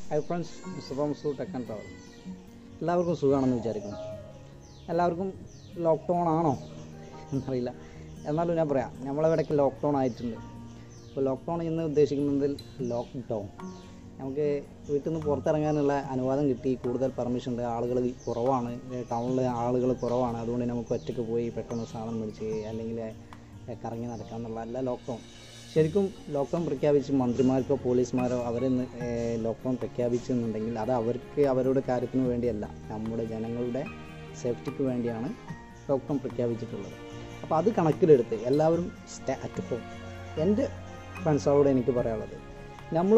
high friends Mustafa Musthu tech and travel എല്ലാവർക്കും സുഖമാണെന്ന് വിചാരിക്കുന്നു എല്ലാവർക്കും ലോക്ക്ഡൗൺ ആണോ എന്നറിയില്ല എന്നാലും ഞാൻ പറയാം നമ്മളിവിടേക്ക് ലോക്ക്ഡൗൺ ആയിട്ടുണ്ട് അപ്പോൾ ലോക്ക്ഡൗൺ എന്ന് ഉദ്ദേശിക്കുന്നത് ലോക്ക്ഡൗൺ നമുക്ക് വീട്ടിൽ നിന്ന് പുറത്തിറങ്ങാനുള്ള അനുവാദം കിട്ടി കൂടുതൽ പെർമിഷൻ ഉണ്ട് ആളുകൾ കുറവാണ് ടൗണിൽ ആളുകൾ കുറവാണ് അതുകൊണ്ട് നമുക്ക് ഒറ്റയ്ക്ക് പോയി പെട്ടെന്ന് സാധനം മേടിച്ച് അല്ലെങ്കിൽ ഏ, കറങ്ങി നടക്കാമെന്നുള്ള അല്ല ലോക്ക്ഡൗൺ ശരിക്കും ലോക്ക്ഡൗൺ പ്രഖ്യാപിച്ച് മന്ത്രിമാർക്കോ പോലീസുമാരോ അവരെ ലോക്ക്ഡൗൺ പ്രഖ്യാപിച്ചെന്നുണ്ടെങ്കിൽ അത് അവർക്ക് അവരുടെ കാര്യത്തിന് വേണ്ടിയല്ല നമ്മുടെ ജനങ്ങളുടെ സേഫ്റ്റിക്ക് വേണ്ടിയാണ് ലോക്ക്ഡൗൺ പ്രഖ്യാപിച്ചിട്ടുള്ളത് അപ്പോൾ അത് കണക്കിലെടുത്ത് എല്ലാവരും സ്റ്റേ അറ്റ് ഹോം എൻ്റെ ഫ്രണ്ട്സോട് എനിക്ക് പറയാനുള്ളത് നമ്മൾ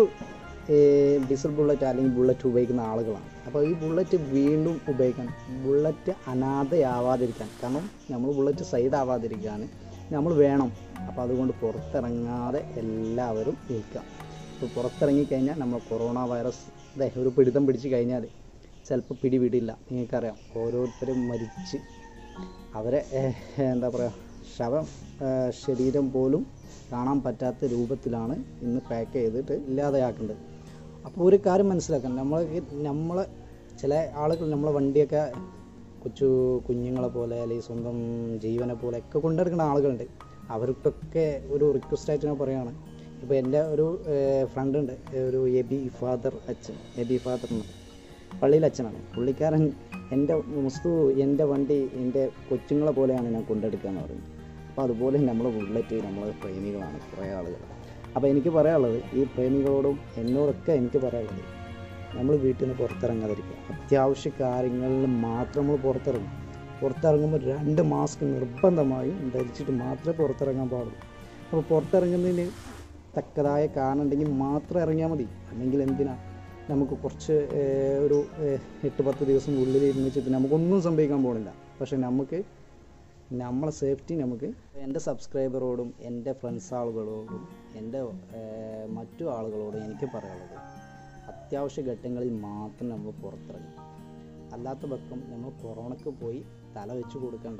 ഡീസൽ ബുള്ളറ്റ് അല്ലെങ്കിൽ ബുള്ളറ്റ് ഉപയോഗിക്കുന്ന ആളുകളാണ് അപ്പോൾ ഈ ബുള്ളറ്റ് വീണ്ടും ഉപയോഗിക്കാൻ ബുള്ളറ്റ് അനാഥയാവാതിരിക്കാൻ കാരണം നമ്മൾ ബുള്ളറ്റ് സൈഡ് ആവാതിരിക്കാൻ നമ്മൾ വേണം അപ്പോൾ അതുകൊണ്ട് പുറത്തിറങ്ങാതെ എല്ലാവരും ഇരിക്കുക ഇപ്പോൾ പുറത്തിറങ്ങിക്കഴിഞ്ഞാൽ നമ്മൾ കൊറോണ വൈറസ് ദേ ഒരു പിടുത്തം പിടിച്ച് കഴിഞ്ഞാൽ ചിലപ്പോൾ പിടിവിടില്ല നിങ്ങൾക്കറിയാം ഓരോരുത്തരും മരിച്ച് അവരെ ഏഹ്, എന്താ പറയുക ശവം ഏഹ്, ശരീരം പോലും കാണാൻ പറ്റാത്ത രൂപത്തിലാണ് ഇന്ന് പാക്ക് ചെയ്തിട്ട് ഇല്ലാതെയാക്കേണ്ടത് അപ്പോൾ ഒരു കാര്യം മനസ്സിലാക്കണം നമ്മൾ നമ്മളെ ചില ആളുകൾ നമ്മളെ വണ്ടിയൊക്കെ കൊച്ചു കുഞ്ഞുങ്ങളെ പോലെ അല്ലെങ്കിൽ സ്വന്തം ജീവനെ പോലെ ഒക്കെ കൊണ്ടെടുക്കുന്ന ആളുകളുണ്ട് അവർക്കൊക്കെ ഒരു റിക്വസ്റ്റായിട്ട് ഞാൻ പറയുകയാണ് ഇപ്പോൾ എൻ്റെ ഒരു ഫ്രണ്ട് ഉണ്ട് ഒരു എബി ഫാദർ അച്ഛൻ എബി ഫാദർ എന്ന് പള്ളിയിൽ അച്ഛനാണ് പുള്ളിക്കാരൻ എൻ്റെ മുസ്തു എൻ്റെ വണ്ടി എൻ്റെ കൊച്ചുങ്ങളെ പോലെയാണ് ഞാൻ കൊണ്ടെടുക്കുക എന്ന് പറയുന്നത് അപ്പോൾ അതുപോലെ നമ്മൾ ബുള്ളറ്റ് നമ്മൾ പ്രേമികളാണ് കുറേ ആളുകൾ അപ്പോൾ എനിക്ക് പറയാനുള്ളത് ഈ പ്രേമികളോടും എന്നോടൊക്കെ എനിക്ക് പറയാനുള്ളത് നമ്മൾ വീട്ടിൽ നിന്ന് പുറത്തിറങ്ങാതിരിക്കുക അത്യാവശ്യ കാര്യങ്ങളിൽ മാത്രം നമ്മൾ പുറത്തിറങ്ങും പുറത്തിറങ്ങുമ്പോൾ രണ്ട് മാസ്ക് നിർബന്ധമായും ധരിച്ചിട്ട് മാത്രമേ പുറത്തിറങ്ങാൻ പാടുള്ളൂ അപ്പോൾ പുറത്തിറങ്ങുന്നതിന് തക്കതായ കാരണം ഉണ്ടെങ്കിൽ മാത്രം ഇറങ്ങിയാൽ മതി അല്ലെങ്കിൽ എന്തിനാ നമുക്ക് കുറച്ച് ഏഹ്, ഒരു ഏഹ്, എട്ട് പത്ത് ദിവസം ഉള്ളിൽ ഇരുന്നിച്ചിട്ട് നമുക്കൊന്നും സംഭവിക്കാൻ പോകുന്നില്ല പക്ഷേ നമുക്ക് നമ്മളെ സേഫ്റ്റി നമുക്ക് എൻ്റെ സബ്സ്ക്രൈബറോടും എൻ്റെ ഫ്രണ്ട്സ് ആളുകളോടും എൻ്റെ ഏഹ്, മറ്റു ആളുകളോടും എനിക്ക് പറയാനുള്ളത് അത്യാവശ്യ ഘട്ടങ്ങളിൽ മാത്രം നമ്മൾ പുറത്തിറങ്ങും അല്ലാത്ത പക്കം നമ്മൾ കൊറോണയ്ക്ക് പോയി തല വെച്ച് കൊടുക്കണ്ട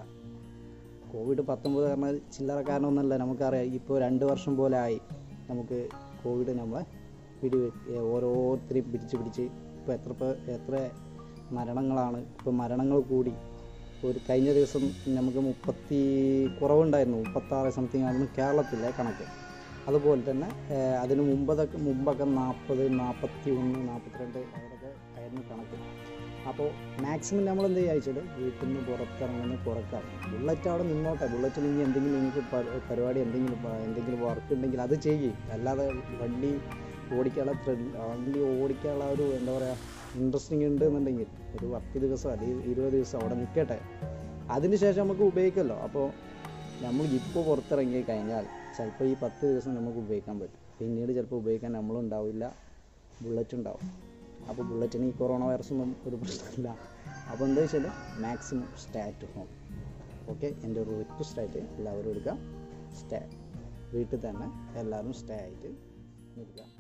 കോവിഡ് പത്തൊമ്പത് പറഞ്ഞാൽ ചില്ലറക്കാരനൊന്നുമല്ല നമുക്കറിയാം ഇപ്പോൾ രണ്ട് വർഷം പോലെ ആയി നമുക്ക് കോവിഡ് നമ്മളെ പിടി ഓരോരുത്തരെയും പിടിച്ച് പിടിച്ച് ഇപ്പോൾ എത്ര പേ- എത്ര മരണങ്ങളാണ് ഇപ്പോൾ മരണങ്ങൾ കൂടി ഒരു കഴിഞ്ഞ ദിവസം നമുക്ക് മുപ്പത്തി കുറവുണ്ടായിരുന്നു മുപ്പത്താറ് സംതിങ് ആയിരുന്നു കേരളത്തിലെ കണക്ക് അതുപോലെ തന്നെ ഏഹ്, അതിന് മുമ്പതൊക്കെ മുമ്പൊക്കെ നാൽപ്പത് നാൽപ്പത്തി ഒന്ന് നാൽപ്പത്തിരണ്ട് അവരൊക്കെ ആയിരുന്നു കണക്ക് അപ്പോൾ മാക്സിമം നമ്മൾ എന്ത് ചെയ്യുക വെച്ചാൽ വീട്ടിൽ നിന്ന് പുറത്തിറങ്ങുന്നത് കുറക്കാം ബുള്ളറ്റ് അവിടെ നിന്നോട്ടെ ബുള്ളറ്റിൽ ഇനി എന്തെങ്കിലും നിങ്ങൾക്ക് പ- പരിപാടി എന്തെങ്കിലും പ- എന്തെങ്കിലും വർക്ക് ഉണ്ടെങ്കിൽ അത് ചെയ്യ് അല്ലാതെ വണ്ടി ഓടിക്കാനുള്ള ത്രിൽ വണ്ടി ഓടിക്കാനുള്ള ഒരു എന്താ പറയുക ഇൻട്രസ്റ്റിംഗ് ഉണ്ട് എന്നുണ്ടെങ്കിൽ ഒരു പത്ത് ദിവസം അല്ലെങ്കിൽ ഇരുപത് ദിവസം അവിടെ നിൽക്കട്ടെ അതിന് ശേഷം നമുക്ക് ഉപയോഗിക്കുമല്ലോ അപ്പോൾ നമ്മൾ ഇപ്പോൾ പുറത്തിറങ്ങി കഴിഞ്ഞാൽ ചിലപ്പോൾ ഈ പത്ത് ദിവസം നമുക്ക് ഉപയോഗിക്കാൻ പറ്റും പിന്നീട് ചിലപ്പോൾ ഉപയോഗിക്കാൻ നമ്മളുണ്ടാവില്ല ബുള്ളറ്റ് ഉണ്ടാവും അപ്പോൾ ബുള്ളറ്റിന് ഈ കൊറോണ വൈറസ് ഒന്നും ഒരു പ്രശ്നമില്ല അപ്പോൾ എന്താ വെച്ചാൽ maximum stay at home okay എൻ്റെ ഒരു റിക്വസ്റ്റ് ആയിട്ട് എല്ലാവരും എടുക്കുക സ്റ്റേ വീട്ടിൽ തന്നെ എല്ലാവരും സ്റ്റേ ആയിട്ട് നിൽക്കുക